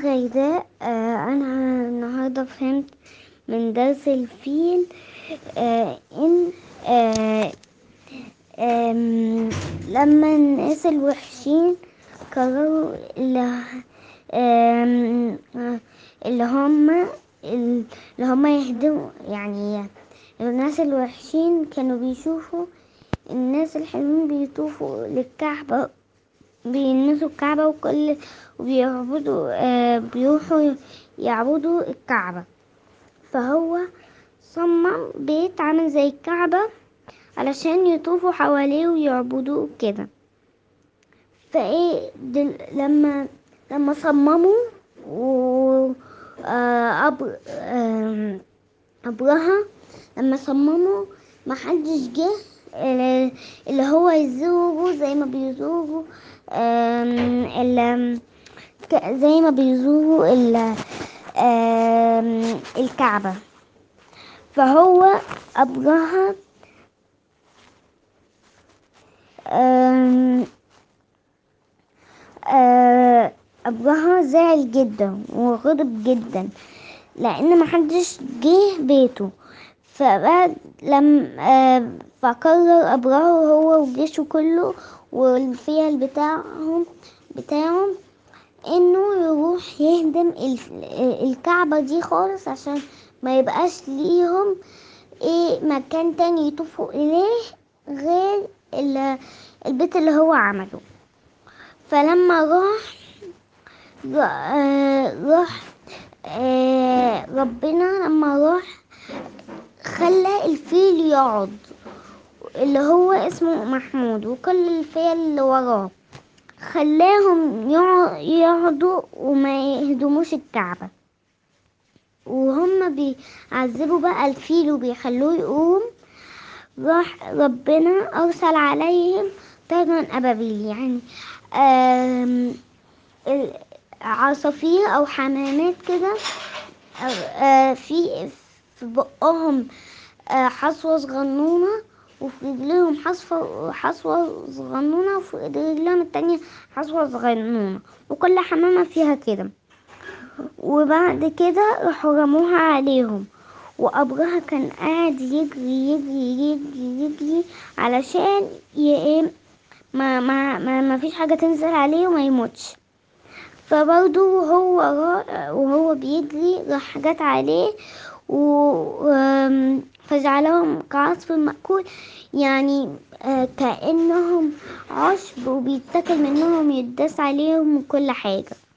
غيداء آه، أنا النهاردة فهمت من درس الفيل آه، إن آه، آم، لما الناس الوحشين قرروا اللي, آم، آه، اللي هم اللي هم يهدموا يعني الناس الوحشين كانوا بيشوفوا الناس الحلوين بيطوفوا للكعبة بيلمسوا الكعبة وكل وبيعبدوا آه بيروحوا يعبدوا الكعبة فهو صمم بيت عامل زي الكعبة علشان يطوفوا حواليه ويعبدوه كده فايه دل... لما لما صمموا و آه أب... آه أبرهة لما صمموا محدش جه اللي اللي هو يزوره زي ما بيزوروا آم، ال- ك- زي ما بيزوروا ال- آم، الكعبة فهو أبرهة آم، آه، أبرهة زعل جدا وغضب جدا لأن محدش جه بيته فبعد لم آه، فقرر أبرهة هو وجيشه كله والفيل بتاعهم بتاعهم إنه يروح يهدم ال- الكعبة دي خالص عشان ما يبقاش ليهم إيه مكان تاني يطوفوا إليه غير ال- البيت اللي هو عمله فلما راح را- آه، راح آه، ربنا لما راح خلى الفيل يقعد اللي هو اسمه محمود وكل الفيل اللي وراه خلاهم يقع- يقعدوا وما يهدموش الكعبة وهم بيعذبوا بقى الفيل وبيخلوه يقوم راح ربنا أرسل عليهم طيرا أبابيل يعني آم، ال- عصافير أو حمامات كده أو- آه، في في بقهم آه، حصوة صغنونة وفي رجليهم حصوة حصوة صغنونة وفي رجليهم التانية حصوة صغنونة وكل حمامة فيها كده وبعد كده راحوا رموها عليهم وأبرهة كان قاعد يجري يجري يجري يجري علشان ي- إيه ما ما ما, ما فيش حاجة تنزل عليه وما يموتش فبرضه وهو را- وهو بيجري راح جت عليه و آم، فجعلهم كعصف مأكول يعني آه، كأنهم عشب وبيتاكل منهم يداس عليهم وكل حاجة